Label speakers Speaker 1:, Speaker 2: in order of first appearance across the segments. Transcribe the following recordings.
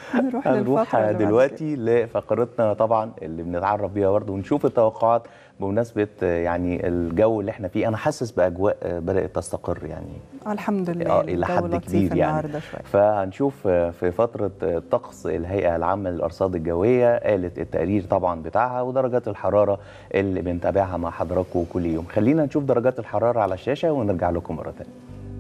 Speaker 1: هنروح
Speaker 2: هنروح
Speaker 1: للفقرة اللي بعد
Speaker 2: دلوقتي لفقرتنا طبعا اللي بنتعرف بيها برضه ونشوف التوقعات بمناسبه يعني الجو اللي احنا فيه انا حاسس باجواء بدات تستقر يعني
Speaker 1: آه، الحمد لله
Speaker 2: اه الى
Speaker 1: الجو
Speaker 2: حد
Speaker 1: لطيف
Speaker 2: كبير يعني
Speaker 1: النهارده شويه
Speaker 2: فهنشوف في فتره طقس الهيئه العامه للارصاد الجويه قالت التقرير طبعا بتاعها ودرجات الحراره اللي بنتابعها مع حضراتكم كل يوم خلينا نشوف درجات الحراره على الشاشه ونرجع لكم مره ثانيه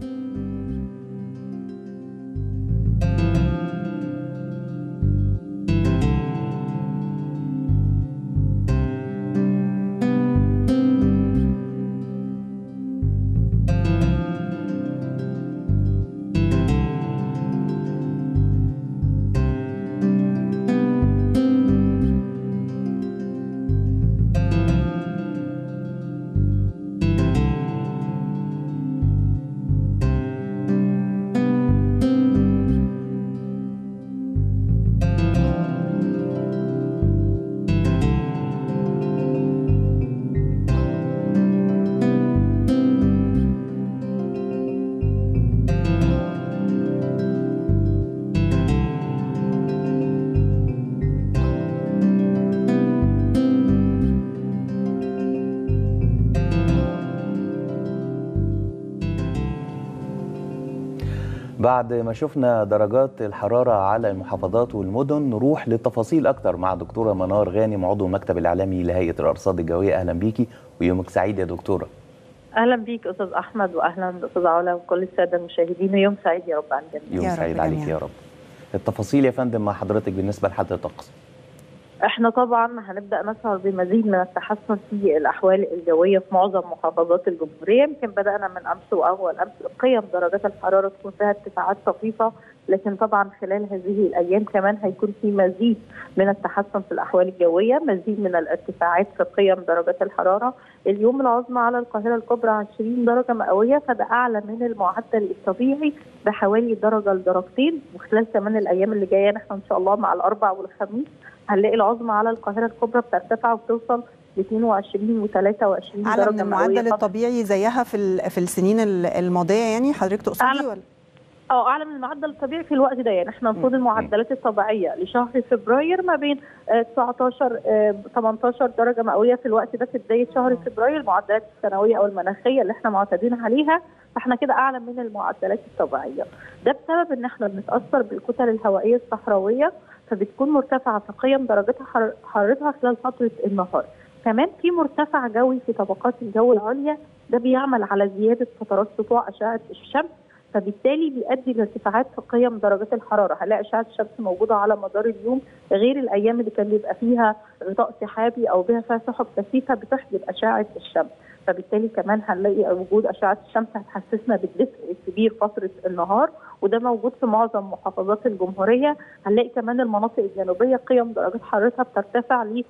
Speaker 2: بعد ما شفنا درجات الحرارة على المحافظات والمدن نروح للتفاصيل أكتر مع دكتورة منار غانم عضو المكتب الإعلامي لهيئة الأرصاد الجوية أهلا بيكي ويومك سعيد يا دكتورة
Speaker 3: اهلا بيك استاذ احمد واهلا باستاذ علا وكل الساده المشاهدين ويوم سعيد يا رب على الجميع
Speaker 2: يوم
Speaker 1: يا رب
Speaker 2: سعيد عليك
Speaker 1: جميعاً.
Speaker 2: يا رب التفاصيل يا فندم مع حضرتك بالنسبة لحالة الطقس
Speaker 3: احنا طبعا هنبدا نشعر بمزيد من التحسن في الاحوال الجويه في معظم محافظات الجمهوريه يمكن بدانا من امس واول امس قيم درجات الحراره تكون فيها ارتفاعات طفيفه لكن طبعا خلال هذه الايام كمان هيكون في مزيد من التحسن في الاحوال الجويه مزيد من الارتفاعات في قيم درجات الحراره اليوم العظمى على القاهره الكبرى 20 درجه مئويه فده اعلى من المعدل الطبيعي بحوالي درجه لدرجتين وخلال كمان الايام اللي جايه نحن ان شاء الله مع الاربع والخميس هنلاقي العظمى على القاهره الكبرى بترتفع وبتوصل ل 22 و23
Speaker 1: اعلى
Speaker 3: درجه
Speaker 1: من المعدل
Speaker 3: مئويه
Speaker 1: الطبيعي زيها في ال- في السنين ال- الماضيه يعني حضرتك تقصدي
Speaker 3: أعلى.
Speaker 1: ولا
Speaker 3: اه اعلى من المعدل الطبيعي في الوقت ده يعني احنا المفروض المعدلات الطبيعيه لشهر فبراير ما بين آه، 19 آه، 18 درجه مئويه في الوقت ده في بدايه شهر فبراير المعدلات السنويه او المناخيه اللي احنا معتادين عليها فاحنا كده اعلى من المعدلات الطبيعيه ده بسبب ان احنا بنتاثر بالكتل الهوائيه الصحراويه فبتكون مرتفعه في قيم درجات حر- حرارتها خلال فتره النهار كمان في مرتفع جوي في طبقات الجو العليا ده بيعمل على زياده فترات سطوع اشعه الشمس فبالتالي بيؤدي لارتفاعات في قيم درجات الحراره هنلاقي اشعه الشمس موجوده على مدار اليوم غير الايام اللي كان بيبقى فيها غطاء سحابي او بها فيها سحب كثيفه بتحجب اشعه الشمس فبالتالي كمان هنلاقي وجود اشعه الشمس هتحسسنا بالدفء الكبير فتره النهار وده موجود في معظم محافظات الجمهوريه هنلاقي كمان المناطق الجنوبيه قيم درجات حرارتها بترتفع ل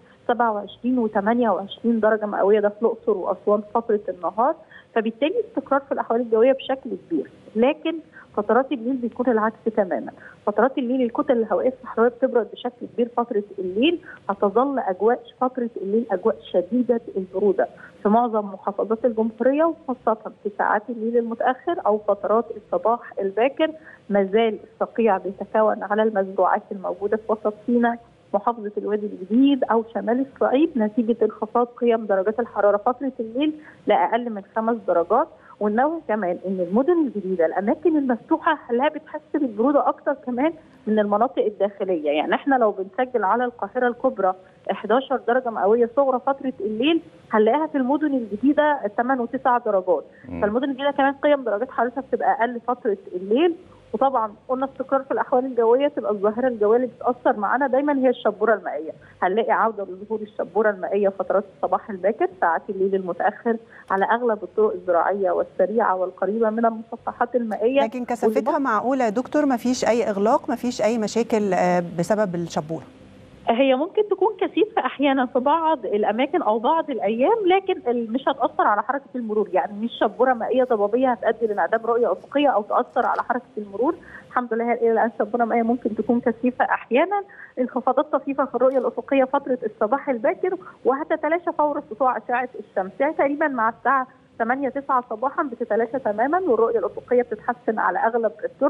Speaker 3: 27 و28 درجه مئويه ده في الاقصر واسوان فتره النهار فبالتالي استقرار في الاحوال الجويه بشكل كبير لكن فترات الليل بيكون العكس تماما فترات الليل الكتل الهوائيه الصحراويه بتبرد بشكل كبير فتره الليل هتظل اجواء فتره الليل اجواء شديده البروده في معظم محافظات الجمهوريه وخاصه في ساعات الليل المتاخر او فترات الصباح الباكر ما زال الصقيع بيتكون على المزروعات الموجوده في وسط سيناء محافظه الوادي الجديد او شمال الصعيد نتيجه انخفاض قيم درجات الحراره فتره الليل لاقل من خمس درجات وننوه كمان ان المدن الجديده الاماكن المفتوحه هنلاقيها بتحس بالبروده اكتر كمان من المناطق الداخليه يعني احنا لو بنسجل على القاهره الكبرى 11 درجه مئويه صغرى فتره الليل هنلاقيها في المدن الجديده 8 و9 درجات
Speaker 2: مم.
Speaker 3: فالمدن الجديده كمان قيم درجات حرارتها بتبقى اقل فتره الليل وطبعا قلنا استقرار في الاحوال الجويه تبقى الظاهره الجويه اللي بتاثر معانا دايما هي الشبوره المائيه هنلاقي عوده لظهور الشبوره المائيه فترات الصباح الباكر ساعات الليل المتاخر على اغلب الطرق الزراعيه والسريعه والقريبه من المسطحات المائيه
Speaker 1: لكن كثافتها معقوله يا دكتور ما فيش اي اغلاق ما فيش اي مشاكل آه، بسبب الشبوره
Speaker 3: هي ممكن تكون كثيفة أحيانا في بعض الأماكن أو بعض الأيام لكن ال- مش هتأثر على حركة المرور يعني مش شبورة مائية ضبابية هتؤدي لانعدام رؤية أفقية أو تأثر على حركة المرور الحمد لله إلى الآن شبورة مائية ممكن تكون كثيفة أحيانا انخفاضات طفيفة في الرؤية الأفقية فترة الصباح الباكر وهتتلاشى فور سطوع أشعة الشمس يعني تقريبا مع الساعة 8 9 صباحا بتتلاشى تماما والرؤيه الافقيه بتتحسن على اغلب الطرق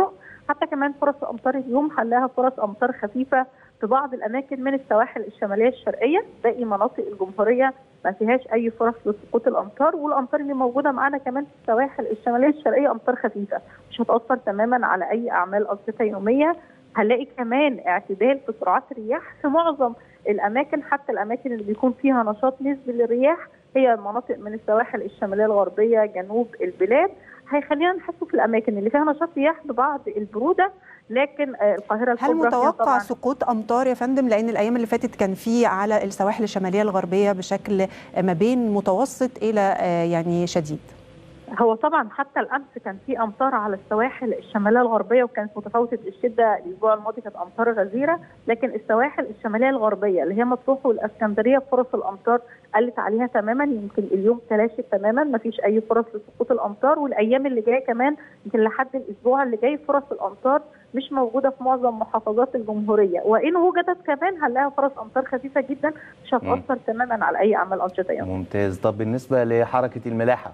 Speaker 3: حتى كمان فرص امطار اليوم هنلاقيها فرص امطار خفيفه في بعض الاماكن من السواحل الشماليه الشرقيه باقي مناطق الجمهوريه ما فيهاش اي فرص لسقوط الامطار والامطار اللي موجوده معانا كمان في السواحل الشماليه الشرقيه امطار خفيفه مش هتاثر تماما على اي اعمال انشطه يوميه هنلاقي كمان اعتدال في سرعات الرياح في معظم الاماكن حتى الاماكن اللي بيكون فيها نشاط نسبي للرياح هي مناطق من السواحل الشماليه الغربيه جنوب البلاد هيخلينا نحس في الاماكن اللي فيها نشاط رياح ببعض البروده لكن القاهره
Speaker 1: هل متوقع سقوط امطار يا فندم لان الايام اللي فاتت كان في على السواحل الشماليه الغربيه بشكل ما بين متوسط الى يعني شديد
Speaker 3: هو طبعا حتى الامس كان في امطار على السواحل الشماليه الغربيه وكانت متفاوته الشده الاسبوع الماضي كانت امطار غزيره لكن السواحل الشماليه الغربيه اللي هي مطروح والاسكندريه فرص الامطار قلت عليها تماما يمكن اليوم تلاشت تماما ما فيش اي فرص لسقوط الامطار والايام اللي جايه كمان يمكن لحد الاسبوع اللي جاي فرص الامطار مش موجوده في معظم محافظات الجمهوريه وان وجدت كمان هنلاقيها فرص امطار خفيفه جدا مش هتاثر تماما على اي اعمال انشطه يوميه
Speaker 2: ممتاز طب بالنسبه لحركه الملاحه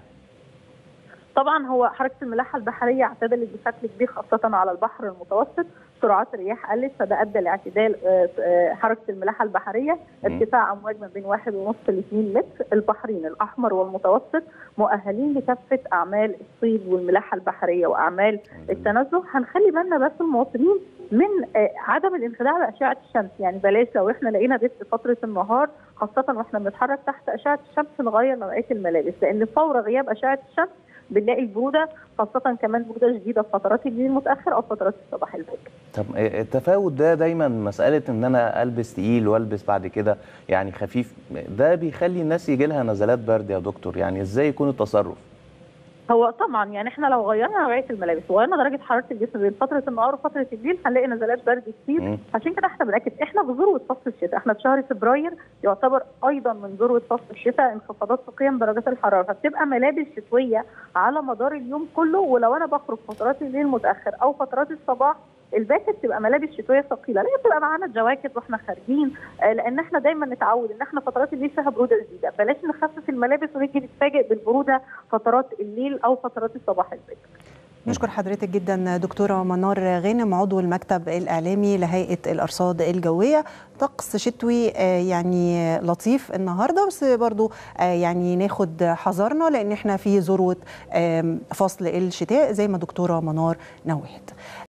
Speaker 3: طبعا هو حركه الملاحه البحريه اعتدلت بشكل كبير خاصه على البحر المتوسط سرعات الرياح قلت فده ادى لاعتدال حركه الملاحه البحريه ارتفاع امواج ما بين واحد ونص ل 2 متر البحرين الاحمر والمتوسط مؤهلين لكافه اعمال الصيد والملاحه البحريه واعمال التنزه هنخلي بالنا بس المواطنين من عدم الانخداع باشعه الشمس يعني بلاش لو احنا لقينا دفء فتره النهار خاصه واحنا بنتحرك تحت اشعه الشمس نغير نوعيه الملابس لان فور غياب اشعه الشمس بنلاقي البروده خاصه كمان بروده شديده في فترات الليل المتاخر او فترات الصباح الباكر.
Speaker 2: طب التفاوت ده دايما مساله ان انا البس تقيل والبس بعد كده يعني خفيف ده بيخلي الناس يجي لها نزلات برد يا دكتور يعني ازاي يكون التصرف؟
Speaker 3: هو طبعا يعني احنا لو غيرنا نوعيه الملابس وغيرنا درجه حراره الجسم بين فتره النهار وفتره الليل هنلاقي نزلات برد كتير عشان كده احنا بنأكد احنا في ذروه فصل الشتاء احنا في شهر فبراير يعتبر ايضا من ذروه فصل الشتاء انخفاضات في قيم درجات الحراره فبتبقى ملابس شتويه على مدار اليوم كله ولو انا بخرج فترات الليل المتاخر او فترات الصباح الباكر تبقى ملابس شتويه ثقيله لا بتبقى معانا جواكت واحنا خارجين لان احنا دايما نتعود ان احنا فترات الليل فيها بروده شديده بلاش نخفف الملابس ونيجي نتفاجئ بالبروده فترات الليل او فترات الصباح الباكر
Speaker 1: نشكر حضرتك جدا دكتورة منار غانم عضو المكتب الإعلامي لهيئة الأرصاد الجوية طقس شتوي يعني لطيف النهاردة بس برضو يعني ناخد حذرنا لأن احنا في ذروة فصل الشتاء زي ما دكتورة منار نوهت